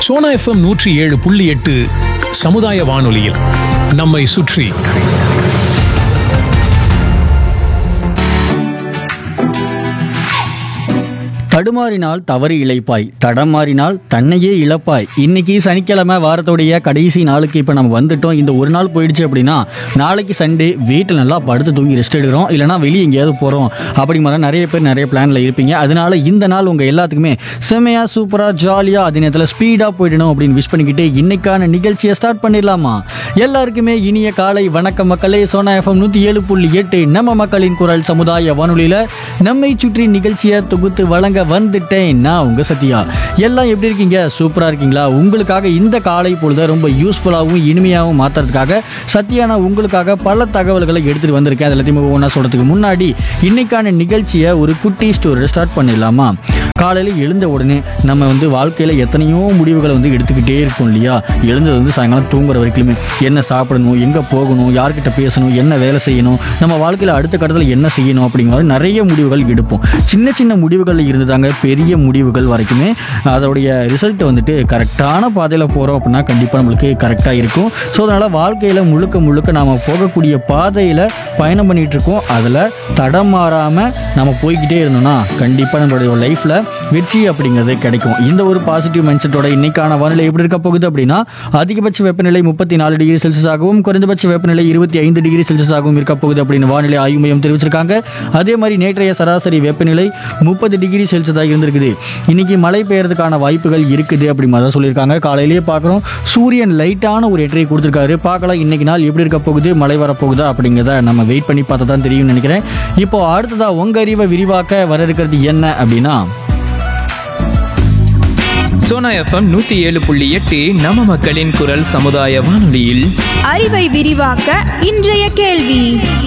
Sona FM நூற்றி ஏழு புள்ளி எட்டு சமுதாய வானொலியில் நம்மை சுற்றி தடுமாறினால் தவறு இழைப்பாய் தடமாறினால் தன்னையே இழப்பாய் இன்னைக்கு சனிக்கிழமை வாரத்துடைய கடைசி நாளுக்கு இப்போ நம்ம வந்துட்டோம் இந்த ஒரு நாள் போயிடுச்சு அப்படின்னா நாளைக்கு சண்டே வீட்டில் நல்லா படுத்து தூங்கி ரெஸ்ட் எடுக்கிறோம் இல்லைனா வெளியே எங்கேயாவது போகிறோம் அப்படி மாதிரி நிறைய பேர் நிறைய பிளானில் இருப்பீங்க அதனால இந்த நாள் உங்கள் எல்லாத்துக்குமே செம்மையாக சூப்பராக ஜாலியாக அதே நேரத்தில் ஸ்பீடாக போயிடணும் அப்படின்னு விஷ் பண்ணிக்கிட்டு இன்னைக்கான நிகழ்ச்சியை ஸ்டார்ட் பண்ணிடலாமா எல்லாருக்குமே இனிய காலை வணக்கம் மக்களே சோனா எஃப்எம் நூற்றி ஏழு புள்ளி எட்டு நம்ம மக்களின் குரல் சமுதாய வானொலியில் நம்மை சுற்றி நிகழ்ச்சியை தொகுத்து வழங்க வந்துட்டேன் நான் உங்க சத்யா எல்லாம் எப்படி இருக்கீங்க சூப்பரா இருக்கீங்களா உங்களுக்காக இந்த காலை பொழுத ரொம்ப யூஸ்ஃபுல்லாகவும் இனிமையாகவும் மாத்துறதுக்காக சத்யா நான் உங்களுக்காக பல தகவல்களை எடுத்துட்டு வந்திருக்கேன் அது எல்லாத்தையும் ஒவ்வொன்றா சொல்றதுக்கு முன்னாடி இன்னைக்கான நிகழ்ச்சியை ஒரு குட்டி ஸ்டோரி ஸ்டார்ட் பண்ணிடலாமா காலையில் எழுந்த உடனே நம்ம வந்து வாழ்க்கையில் எத்தனையோ முடிவுகளை வந்து எடுத்துக்கிட்டே இருக்கோம் இல்லையா எழுந்தது வந்து சாயங்காலம் தூங்குற வரைக்குமே என்ன சாப்பிடணும் எங்கே போகணும் யார்கிட்ட பேசணும் என்ன வேலை செய்யணும் நம்ம வாழ்க்கையில் அடுத்த கட்டத்தில் என்ன செய்யணும் அப்படிங்கிற மாதிரி நிறைய முடிவுகள் எடுப்போம் சின்ன சின்ன முடிவுகள் இருந்ததாங்க பெரிய முடிவுகள் வரைக்குமே அதோடைய ரிசல்ட் வந்துட்டு கரெக்டான பாதையில் போகிறோம் அப்படின்னா கண்டிப்பாக நம்மளுக்கு கரெக்டாக இருக்கும் ஸோ அதனால் வாழ்க்கையில் முழுக்க முழுக்க நாம் போகக்கூடிய பாதையில் பயணம் பண்ணிகிட்டு இருக்கோம் அதில் தடமாறாமல் நம்ம போய்கிட்டே இருந்தோம்னா கண்டிப்பாக நம்மளுடைய லைஃப்பில் வெற்றி அப்படிங்கிறது கிடைக்கும் இந்த ஒரு பாசிட்டிவ் மைண்ட் செட்டோட இன்னைக்கான வானிலை எப்படி இருக்க போகுது அப்படின்னா அதிகபட்ச வெப்பநிலை முப்பத்தி நாலு டிகிரி செல்சியஸ் ஆகவும் குறைந்தபட்ச வெப்பநிலை இருபத்தி ஐந்து டிகிரி செல்சியஸ் ஆகவும் இருக்க போகுது அப்படின்னு வானிலை ஆய்வு மையம் தெரிவிச்சிருக்காங்க அதே மாதிரி நேற்றைய சராசரி வெப்பநிலை முப்பது டிகிரி செல்சியஸாக இருந்திருக்குது இன்னைக்கு மழை பெய்யறதுக்கான வாய்ப்புகள் இருக்குது அப்படி மாதிரி தான் சொல்லியிருக்காங்க காலையிலேயே பார்க்குறோம் சூரியன் லைட்டான ஒரு எட்டரை கொடுத்துருக்காரு பார்க்கலாம் இன்னைக்கு நாள் எப்படி இருக்க போகுது மழை வரப்போகுதா அப்படிங்கிறத நம்ம வெயிட் பண்ணி பார்த்தா தான் தெரியும்னு நினைக்கிறேன் இப்போ அடுத்ததா உங்க அறிவை விரிவாக்க வர இருக்கிறது என்ன அப்படின்னா சோனா எஃப்எம் நூத்தி ஏழு புள்ளி எட்டு நம்ம மக்களின் குரல் சமுதாய வானொலியில் அறிவை விரிவாக்க இன்றைய கேள்வி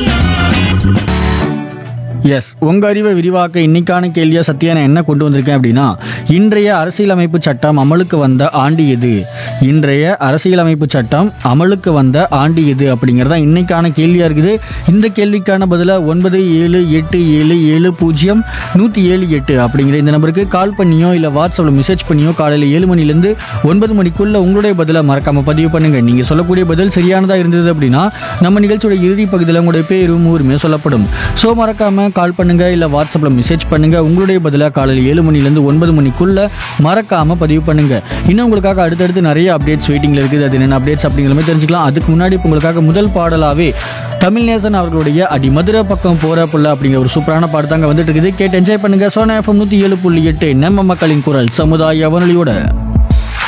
எஸ் உங்க அறிவை விரிவாக்க இன்னைக்கான கேள்வியா சத்யா நான் என்ன கொண்டு வந்திருக்கேன் அப்படின்னா இன்றைய அரசியலமைப்பு சட்டம் அமலுக்கு வந்த ஆண்டு எது இன்றைய அரசியலமைப்பு சட்டம் அமலுக்கு வந்த ஆண்டு எது அப்படிங்கிறதா இன்னைக்கான கேள்வியா இருக்குது இந்த கேள்விக்கான பதில ஒன்பது ஏழு எட்டு ஏழு ஏழு பூஜ்ஜியம் நூற்றி ஏழு எட்டு அப்படிங்கிற இந்த நம்பருக்கு கால் பண்ணியோ இல்லை வாட்ஸ்அப்பில் மெசேஜ் பண்ணியோ காலையில் ஏழு மணிலேருந்து ஒன்பது மணிக்குள்ள உங்களுடைய பதிலை மறக்காம பதிவு பண்ணுங்க நீங்க சொல்லக்கூடிய பதில் சரியானதா இருந்தது அப்படின்னா நம்ம நிகழ்ச்சியோட இறுதி பகுதியில் உங்களுடைய பேரும் ஊருமே சொல்லப்படும் ஸோ மறக்காம கால் பண்ணுங்க இல்லை வாட்ஸ்அப்பில் மெசேஜ் பண்ணுங்க உங்களுடைய பதிலாக காலையில் ஏழு மணிலேருந்து ஒன்பது மணிக்குள்ள மறக்காம பதிவு பண்ணுங்க இன்னும் உங்களுக்காக அடுத்தடுத்து நிறைய அப்டேட்ஸ் வெயிட்டிங்ல இருக்குது அது என்னென்ன அப்டேட்ஸ் அப்படிங்கிற மாதிரி தெரிஞ்சுக்கலாம் அதுக்கு முன்னாடி இப்ப உங்களுக்காக முதல் பாடலாவே தமிழ்நேசன் அவர்களுடைய அடி மதுரை பக்கம் போற புள்ள அப்படிங்கிற ஒரு சூப்பரான பாட்டு தாங்க வந்துட்டு இருக்குது கேட்டு என்ஜாய் பண்ணுங்க சோனா எஃப்எம் நூற்றி ஏழு புள்ளி எட்டு நம்ம மக்களின் குரல் சமுதாய வானொலியோட